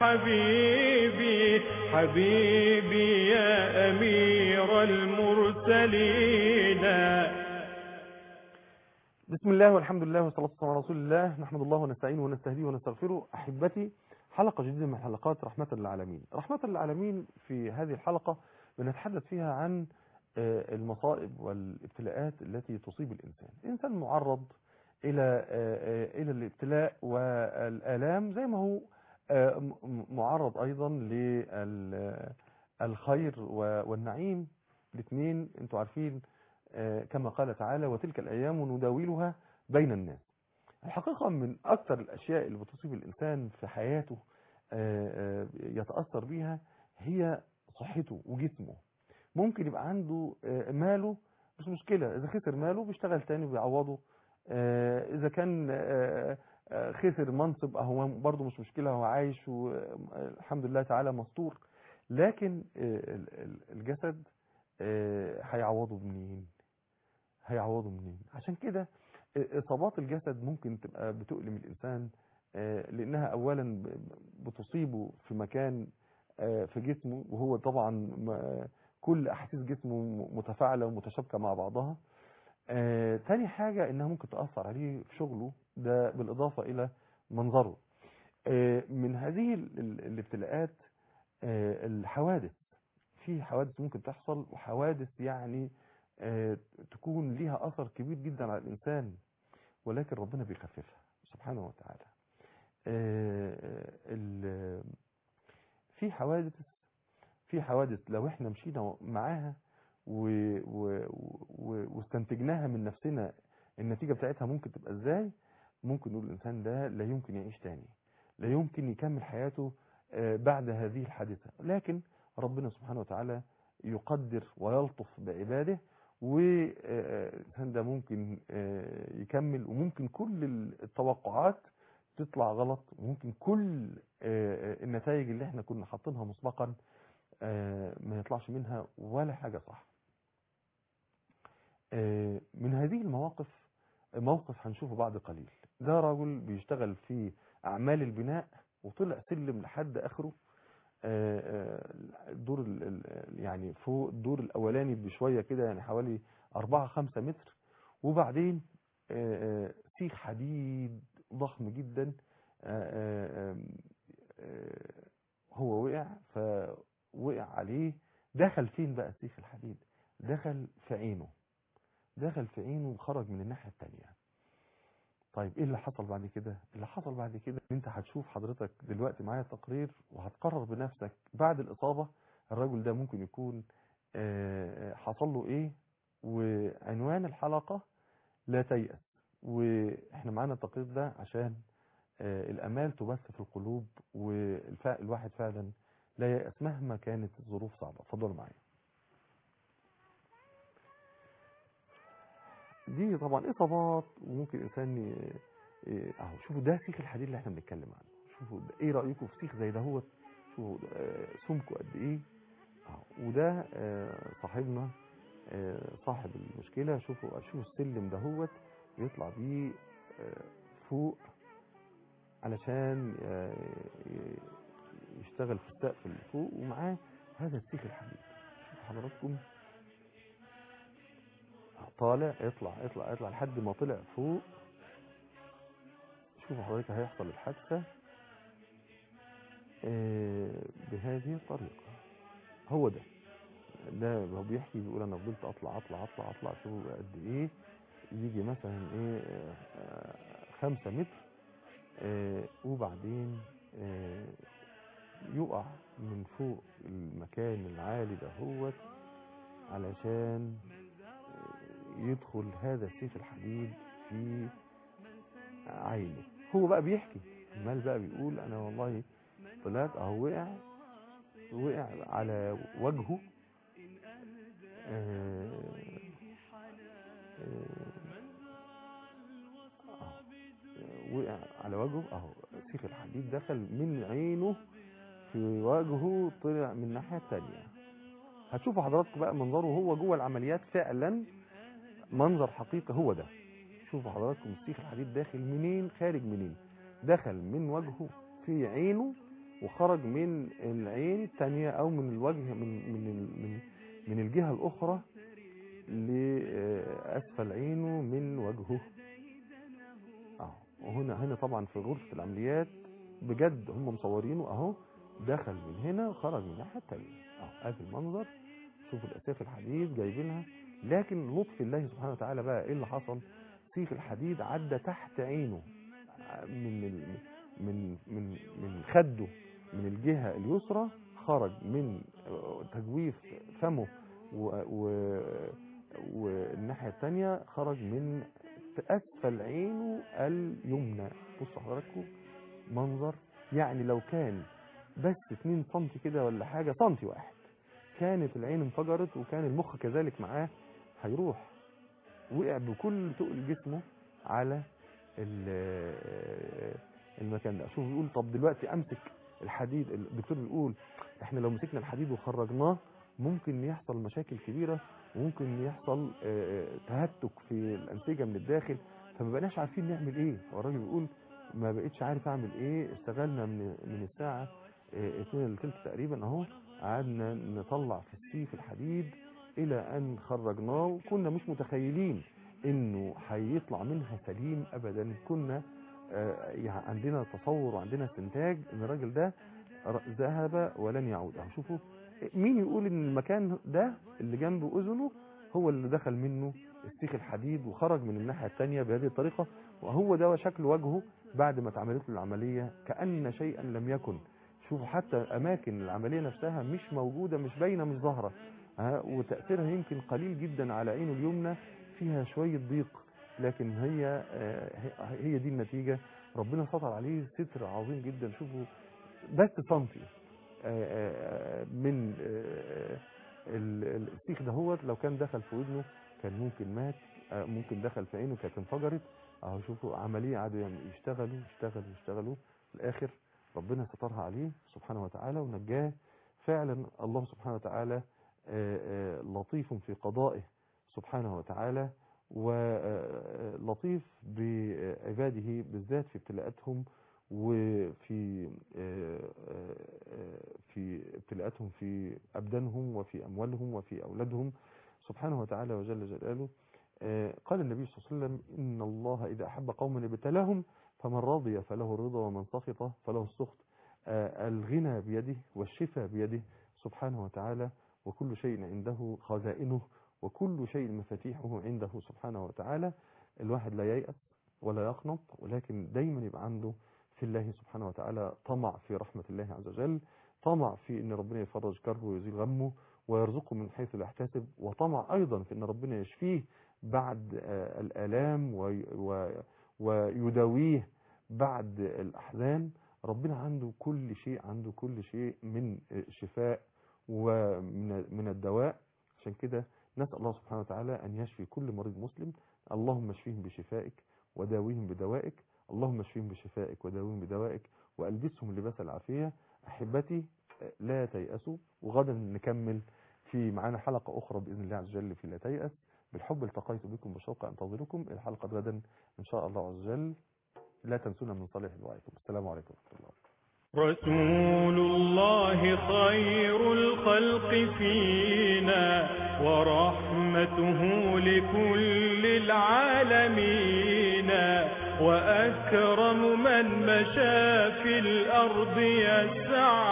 حبيبي حبيبي يا أمير المرسلين بسم الله والحمد لله والصلاة والسلام على رسول الله نحمد الله ونستعينه ونستهديه ونستغفره أحبتي حلقة جديدة من حلقات رحمة للعالمين رحمة للعالمين في هذه الحلقة بنتحدث فيها عن آه، المصائب والابتلاءات التي تصيب الإنسان الإنسان معرض إلى آه، آه، إلى الابتلاء والآلام زي ما هو آه، م- معرض أيضا للخير والنعيم الاثنين انتوا عارفين آه، كما قال تعالى وتلك الأيام نداولها بين الناس الحقيقة من أكثر الأشياء اللي بتصيب الإنسان في حياته آه، آه، يتأثر بيها هي صحته وجسمه ممكن يبقى عنده آه، ماله مش مشكلة إذا خسر ماله بيشتغل تاني وبيعوضه آه، إذا كان آه، آه، خسر منصب أهو برضه مش مشكلة هو عايش والحمد لله تعالى مستور لكن آه، ال- ال- الجسد آه، هيعوضه منين هيعوضه منين عشان كده اصابات الجسد ممكن تبقى بتؤلم الانسان آه، لانها اولا ب- بتصيبه في مكان آه، في جسمه وهو طبعا م- كل احاسيس جسمه م- متفاعله ومتشابكه مع بعضها آه، تاني حاجه انها ممكن تاثر عليه في شغله ده بالاضافه الى منظره آه، من هذه ال- ال- الابتلاءات آه، الحوادث في حوادث ممكن تحصل وحوادث يعني آه، تكون ليها أثر كبير جدا على الإنسان ولكن ربنا بيخففها سبحانه وتعالى آه، ال- في حوادث في حوادث لو احنا مشينا معاها و- و- و- واستنتجناها من نفسنا النتيجة بتاعتها ممكن تبقى ازاي ممكن نقول الإنسان ده لا يمكن يعيش تاني لا يمكن يكمل حياته آه، بعد هذه الحادثة لكن ربنا سبحانه وتعالى يقدر ويلطف بعباده والإنسان ده ممكن آه، يكمل وممكن كل التوقعات تطلع غلط وممكن كل آه، النتائج اللي احنا كنا حاطينها مسبقا آه، ما يطلعش منها ولا حاجة صح آه، من هذه المواقف موقف هنشوفه بعد قليل ده رجل بيشتغل في أعمال البناء وطلع سلم لحد آخره آه، آه، الدور ال- ال- يعني فوق الدور الأولاني بشوية كده يعني حوالي أربعة خمسة متر وبعدين آه، آه، سيخ حديد ضخم جدا آه، آه، آم، آه، هو وقع فوقع عليه دخل فين بقى سيخ الحديد دخل في عينه دخل في عينه وخرج من الناحية التانية طيب ايه اللي حصل بعد كده اللي حصل بعد كده انت هتشوف حضرتك دلوقتي معايا تقرير وهتقرر بنفسك بعد الإصابة الرجل ده ممكن يكون آه، آه، حصل له ايه وعنوان الحلقة لا تيأس واحنا معانا التقرير ده عشان آه، الامال تبث في القلوب والواحد فعلا لا ييأس مهما كانت الظروف صعبة اتفضلوا معايا دي طبعا اصابات وممكن الانسان ي- ي- اهو شوفوا ده سيخ الحديد اللي احنا بنتكلم عنه شوفوا ده ايه رايكم في سيخ زي ده هو شوفوا ده، آه، سمكه قد ايه اهو وده آه، صاحبنا آه، صاحب المشكله شوفوا شوفوا السلم ده هو يطلع بيه آه، فوق علشان آه، ي- يشتغل في السقف اللي فوق ومعاه هذا السيخ الحديد شوفوا حضراتكم طالع يطلع يطلع يطلع لحد ما طلع فوق شوفوا حضرتك هيحصل الحادثة آه، بهذه الطريقة هو ده ده هو بيحكي بيقول انا فضلت اطلع اطلع اطلع اطلع شوفوا قد ايه يجي مثلا ايه آه، آه، خمسة متر آه، وبعدين آه، يقع من فوق المكان العالي ده هو علشان يدخل هذا السيف الحديد في عينه هو بقى بيحكي عمال بقى بيقول انا والله طلعت اهو وقع وقع على وجهه آه، آه، آه، وقع على وجهه اهو سيخ الحديد دخل من عينه في وجهه طلع من الناحية التانية هتشوفوا حضراتكم بقى منظره هو جوه العمليات فعلا منظر حقيقي هو ده شوفوا حضراتكم السيخ الحديد داخل منين خارج منين دخل من وجهه في عينه وخرج من العين الثانية او من الوجه من من ال- من من الجهة الاخرى لاسفل عينه من وجهه اهو وهنا هنا طبعا في غرفة العمليات بجد هم مصورينه اهو دخل من هنا وخرج من الناحية التانية اهو ادي المنظر شوفوا الاسياف الحديد جايبينها لكن لطف الله سبحانه وتعالى بقى ايه اللي حصل سيخ الحديد عدى تحت عينه من ال- من من من خده من الجهة اليسرى خرج من تجويف فمه و- و- والناحية الثانية خرج من أسفل عينه اليمنى بصوا حضراتكم منظر يعني لو كان بس 2 سم كده ولا حاجة سنتي واحد كانت العين انفجرت وكان المخ كذلك معاه هيروح وقع بكل تقل جسمه على ال- المكان ده شوف بيقول طب دلوقتي امسك الحديد الدكتور بيقول احنا لو مسكنا الحديد وخرجناه ممكن يحصل مشاكل كبيرة وممكن يحصل آه، آه، تهتك في الأنسجة من الداخل فما بقناش عارفين نعمل ايه هو الراجل بيقول ما بقتش عارف اعمل ايه اشتغلنا من من الساعة آه، اتنين لتلت تقريبا اهو قعدنا نطلع في السيف الحديد الى ان خرجناه وكنا مش متخيلين انه هيطلع منها سليم ابدا كنا آه، يعني عندنا تصور وعندنا استنتاج ان الراجل ده ر- ذهب ولن يعود اهو شوفوا مين يقول ان المكان ده اللي جنب اذنه هو اللي دخل منه السيخ الحديد وخرج من الناحية التانية بهذه الطريقة وهو ده شكل وجهه بعد ما اتعملت له العملية كأن شيئا لم يكن شوفوا حتى أماكن العملية نفسها مش موجودة مش باينة مش ظاهرة ها، وتأثيرها يمكن قليل جدا على عينه اليمنى فيها شوية ضيق لكن هي آه، هي- هي دي النتيجة ربنا سطر عليه ستر عظيم جدا شوفوا بس سنتي آه، آه، من آه، ال- ال- السيخ دهوت لو كان دخل في ودنه كان ممكن مات آه، ممكن دخل في عينه كانت انفجرت اهو شوفوا عملية قعدوا يعني يشتغلوا يشتغلوا يشتغلوا في الاخر ربنا سترها عليه سبحانه وتعالى ونجاه فعلا الله سبحانه وتعالى آه، آه، لطيف في قضائه سبحانه وتعالى ولطيف بعباده بالذات في ابتلاءاتهم وفي آه، آه، آه، في ابتلاءاتهم في أبدانهم وفي أموالهم وفي أولادهم سبحانه وتعالى وجل جلاله آه، قال النبي صلى الله عليه وسلم إن الله إذا أحب قوما ابتلاهم فمن رضي فله الرضا ومن سخط فله السخط آه، الغنى بيده والشفاء بيده سبحانه وتعالى وكل شيء عنده خزائنه وكل شيء مفاتيحه عنده سبحانه وتعالى الواحد لا ييأس ولا يقنط ولكن دايما يبقى عنده في الله سبحانه وتعالى طمع في رحمة الله عز وجل طمع في ان ربنا يفرج كربه ويزيل غمه ويرزقه من حيث لا يحتسب وطمع ايضا في ان ربنا يشفيه بعد آه، الالام وي- و- ويداويه بعد الاحزان ربنا عنده كل شيء عنده كل شيء من الشفاء ومن من الدواء عشان كده نسأل الله سبحانه وتعالى أن يشفي كل مريض مسلم اللهم اشفيهم بشفائك وداويهم بدوائك اللهم اشفيهم بشفائك وداويهم بدوائك وألبسهم لباس العافية أحبتي لا تيأسوا وغدا نكمل في معانا حلقة أخرى بإذن الله عز وجل في لا تيأس بالحب التقيت بكم بشوق أنتظركم الحلقة غدا إن شاء الله عز وجل لا تنسونا من صالح دعائكم السلام عليكم ورحمة الله رسول الله خير الخلق فينا ورحمته لكل العالمين وأكرم من مشى في الأرض يسعى